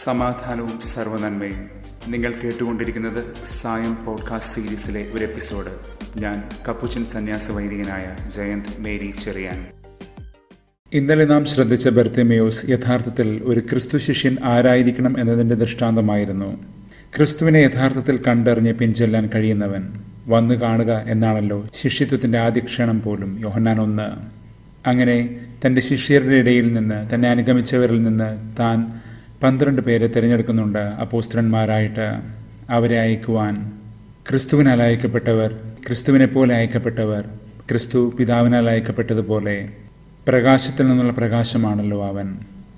സമാധാനവും സർവനന്മയും നിങ്ങൾ കേട്ടുകൊണ്ടിരിക്കുന്നത് സായം പോഡ്കാസ്റ്റ് സീരീസിലെ ഒരു എപ്പിസോഡ് ഞാൻ കപ്പുച്ചൻ സന്യാസ വൈദികനായ ജയന്ത് മേരി ചെറിയാൻ ഇന്നലെ നാം ശ്രദ്ധിച്ച ബർത്തിമയോസ് യഥാർത്ഥത്തിൽ ഒരു ക്രിസ്തു ശിഷ്യൻ ആരായിരിക്കണം എന്നതിന്റെ ദൃഷ്ടാന്തമായിരുന്നു ക്രിസ്തുവിനെ യഥാർത്ഥത്തിൽ കണ്ടറിഞ്ഞ് പിൻചെല്ലാൻ കഴിയുന്നവൻ വന്നു കാണുക എന്നാണല്ലോ ശിഷ്യത്വത്തിന്റെ ആദ്യ ക്ഷണം പോലും യോഹന്നാൻ ഒന്ന് അങ്ങനെ തന്റെ ശിഷ്യരുടെ ഇടയിൽ നിന്ന് തന്നെ അനുഗമിച്ചവരിൽ നിന്ന് താൻ പന്ത്രണ്ട് പേരെ തിരഞ്ഞെടുക്കുന്നുണ്ട് അപ്പോസ്ത്രന്മാരായിട്ട് അവരെ അയക്കുവാൻ ക്രിസ്തുവിനാൽ അയക്കപ്പെട്ടവർ ക്രിസ്തുവിനെ പോലെ അയക്കപ്പെട്ടവർ ക്രിസ്തു പിതാവിനാൽ അയക്കപ്പെട്ടതുപോലെ പ്രകാശത്തിൽ നിന്നുള്ള പ്രകാശമാണല്ലോ അവൻ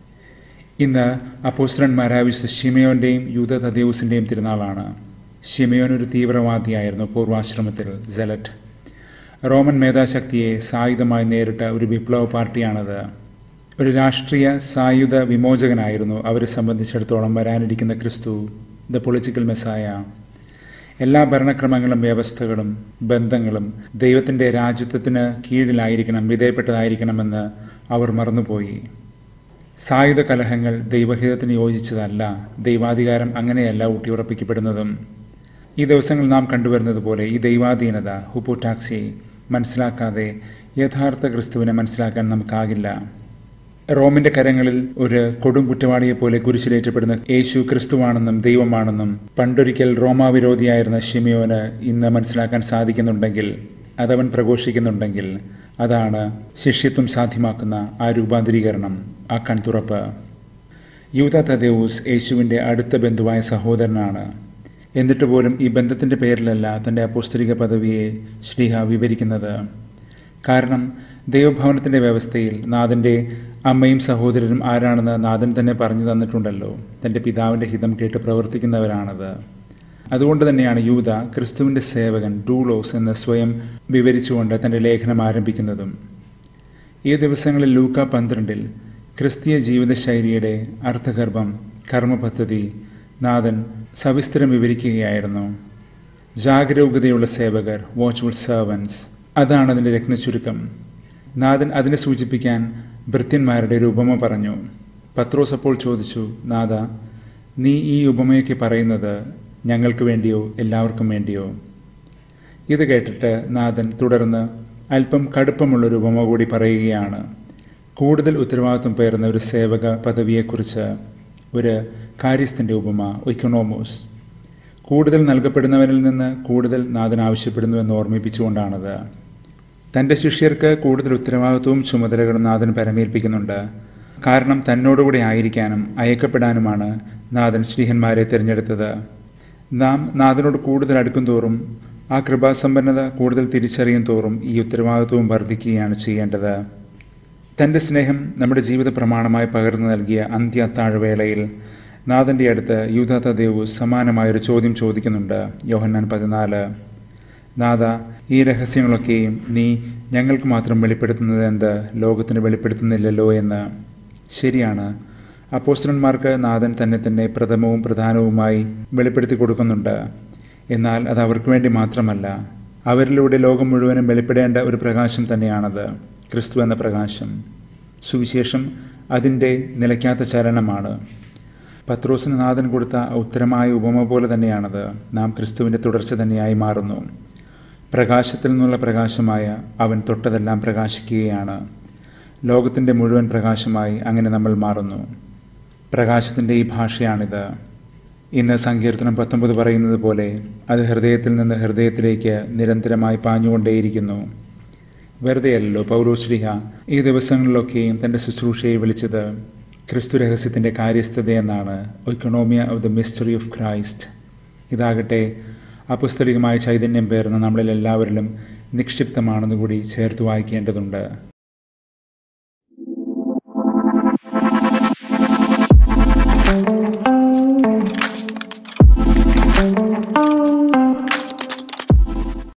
ഇന്ന് അപ്പോസ്ത്രന്മാരായ വിശുദ്ധ ഷിമയോന്റെയും യൂത തദേവസിന്റെയും തിരുനാളാണ് ഷിമയോൻ ഒരു തീവ്രവാദിയായിരുന്നു പൂർവാശ്രമത്തിൽ ജലറ്റ് റോമൻ മേധാശക്തിയെ സായുധമായി നേരിട്ട ഒരു വിപ്ലവ പാർട്ടിയാണത് ഒരു രാഷ്ട്രീയ സായുധ വിമോചകനായിരുന്നു അവരെ സംബന്ധിച്ചിടത്തോളം വരാനിരിക്കുന്ന ക്രിസ്തു ദ പൊളിറ്റിക്കൽ മെസ്സായ എല്ലാ ഭരണക്രമങ്ങളും വ്യവസ്ഥകളും ബന്ധങ്ങളും ദൈവത്തിൻ്റെ രാജ്യത്വത്തിന് കീഴിലായിരിക്കണം വിധേയപ്പെട്ടതായിരിക്കണമെന്ന് അവർ മറന്നുപോയി സായുധ കലഹങ്ങൾ ദൈവഹിതത്തിന് യോജിച്ചതല്ല ദൈവാധികാരം അങ്ങനെയല്ല ഊട്ടിയുറപ്പിക്കപ്പെടുന്നതും ഈ ദിവസങ്ങൾ നാം കണ്ടുവരുന്നത് പോലെ ഈ ദൈവാധീനത ഹുപ്പുടാക്സി മനസ്സിലാക്കാതെ യഥാർത്ഥ ക്രിസ്തുവിനെ മനസ്സിലാക്കാൻ നമുക്കാകില്ല റോമിന്റെ കരങ്ങളിൽ ഒരു കൊടും കുറ്റവാളിയെ പോലെ കുരിശിലേറ്റപ്പെടുന്ന യേശു ക്രിസ്തുവാണെന്നും ദൈവമാണെന്നും പണ്ടൊരിക്കൽ റോമാവിരോധിയായിരുന്ന ഷിമിയോന് ഇന്ന് മനസ്സിലാക്കാൻ സാധിക്കുന്നുണ്ടെങ്കിൽ അതവൻ പ്രഘോഷിക്കുന്നുണ്ടെങ്കിൽ അതാണ് ശിഷ്യത്വം സാധ്യമാക്കുന്ന ആ രൂപാന്തരീകരണം ആ കൺതുറപ്പ് യൂത തദേവൂസ് യേശുവിൻ്റെ അടുത്ത ബന്ധുവായ സഹോദരനാണ് എന്നിട്ട് പോലും ഈ ബന്ധത്തിൻ്റെ പേരിലല്ല തൻ്റെ അപ്പോസ്തരിക പദവിയെ ശ്രീഹ വിവരിക്കുന്നത് കാരണം ദൈവഭവനത്തിൻ്റെ വ്യവസ്ഥയിൽ നാഥൻ്റെ അമ്മയും സഹോദരനും ആരാണെന്ന് നാഥൻ തന്നെ പറഞ്ഞു തന്നിട്ടുണ്ടല്ലോ തൻ്റെ പിതാവിൻ്റെ ഹിതം കേട്ട് പ്രവർത്തിക്കുന്നവരാണത് അതുകൊണ്ട് തന്നെയാണ് യൂത ക്രിസ്തുവിൻ്റെ സേവകൻ ഡൂളോസ് എന്ന് സ്വയം വിവരിച്ചുകൊണ്ട് തൻ്റെ ലേഖനം ആരംഭിക്കുന്നതും ഈ ദിവസങ്ങളിൽ ലൂക്ക പന്ത്രണ്ടിൽ ക്രിസ്തീയ ജീവിതശൈലിയുടെ അർത്ഥഗർഭം കർമ്മപദ്ധതി നാഥൻ സവിസ്തരം വിവരിക്കുകയായിരുന്നു ജാഗരൂകതയുള്ള സേവകർ വാച്ച്ഫുൾ സെർവൻസ് അതാണ് അതിൻ്റെ രത്നചുരുക്കം നാഥൻ അതിനെ സൂചിപ്പിക്കാൻ ഭൃത്യന്മാരുടെ ഒരു ഉപമ പറഞ്ഞു പത്രോസ് അപ്പോൾ ചോദിച്ചു നാഥ നീ ഈ ഉപമയൊക്കെ പറയുന്നത് ഞങ്ങൾക്ക് വേണ്ടിയോ എല്ലാവർക്കും വേണ്ടിയോ ഇത് കേട്ടിട്ട് നാഥൻ തുടർന്ന് അല്പം കടുപ്പമുള്ളൊരു ഉപമ കൂടി പറയുകയാണ് കൂടുതൽ ഉത്തരവാദിത്വം പേർന്ന ഒരു സേവക പദവിയെക്കുറിച്ച് ഒരു കാര്യസ്ഥൻ്റെ ഉപമ ഇക്കണോമോസ് കൂടുതൽ നൽകപ്പെടുന്നവരിൽ നിന്ന് കൂടുതൽ നാഥൻ ആവശ്യപ്പെടുന്നുവെന്ന് ഓർമ്മിപ്പിച്ചുകൊണ്ടാണത് തൻ്റെ ശിഷ്യർക്ക് കൂടുതൽ ഉത്തരവാദിത്വവും ചുമതലകളും നാഥൻ പരമേൽപ്പിക്കുന്നുണ്ട് കാരണം തന്നോടുകൂടി ആയിരിക്കാനും അയക്കപ്പെടാനുമാണ് നാഥൻ ശ്രീഹന്മാരെ തിരഞ്ഞെടുത്തത് നാം നാഥനോട് കൂടുതൽ അടുക്കും തോറും ആ കൃപാസമ്പന്നത കൂടുതൽ തിരിച്ചറിയും തോറും ഈ ഉത്തരവാദിത്വവും വർദ്ധിക്കുകയാണ് ചെയ്യേണ്ടത് തൻ്റെ സ്നേഹം നമ്മുടെ ജീവിത പ്രമാണമായി പകർന്നു നൽകിയ അന്ത്യ അത്താഴവേളയിൽ നാഥൻ്റെ അടുത്ത് യൂതാത്ത ദേവു സമാനമായൊരു ചോദ്യം ചോദിക്കുന്നുണ്ട് യോഹന്നാൻ പതിനാല് നാഥ ഈ രഹസ്യങ്ങളൊക്കെയും നീ ഞങ്ങൾക്ക് മാത്രം വെളിപ്പെടുത്തുന്നത് എന്ത് ലോകത്തിന് വെളിപ്പെടുത്തുന്നില്ലല്ലോ എന്ന് ശരിയാണ് അപ്പോസ്റ്റലന്മാർക്ക് നാഥൻ തന്നെ തന്നെ പ്രഥമവും പ്രധാനവുമായി വെളിപ്പെടുത്തി കൊടുക്കുന്നുണ്ട് എന്നാൽ അത് അവർക്ക് വേണ്ടി മാത്രമല്ല അവരിലൂടെ ലോകം മുഴുവനും വെളിപ്പെടേണ്ട ഒരു പ്രകാശം തന്നെയാണത് ക്രിസ്തു എന്ന പ്രകാശം സുവിശേഷം അതിൻ്റെ നിലയ്ക്കാത്ത ചലനമാണ് പത്രോസിന് നാഥൻ കൊടുത്ത ഉത്തരമായ ഉപമ പോലെ തന്നെയാണത് നാം ക്രിസ്തുവിൻ്റെ തുടർച്ച തന്നെയായി മാറുന്നു പ്രകാശത്തിൽ നിന്നുള്ള പ്രകാശമായ അവൻ തൊട്ടതെല്ലാം പ്രകാശിക്കുകയാണ് ലോകത്തിൻ്റെ മുഴുവൻ പ്രകാശമായി അങ്ങനെ നമ്മൾ മാറുന്നു പ്രകാശത്തിൻ്റെ ഈ ഭാഷയാണിത് ഇന്ന് സങ്കീർത്തനം പത്തൊമ്പത് പറയുന്നത് പോലെ അത് ഹൃദയത്തിൽ നിന്ന് ഹൃദയത്തിലേക്ക് നിരന്തരമായി പാഞ്ഞുകൊണ്ടേയിരിക്കുന്നു വെറുതെയല്ലോ പൗരോശ്രീഹ ഈ ദിവസങ്ങളിലൊക്കെയും തൻ്റെ ശുശ്രൂഷയെ വിളിച്ചത് ക്രിസ്തു രഹസ്യത്തിൻ്റെ കാര്യസ്ഥതയെന്നാണ് economia of the mystery of Christ ഇതാകട്ടെ അപുസ്തലികമായ ചൈതന്യം പേർന്ന് നമ്മളിൽ എല്ലാവരിലും നിക്ഷിപ്തമാണെന്ന് കൂടി ചേർത്ത് വായിക്കേണ്ടതുണ്ട് thank you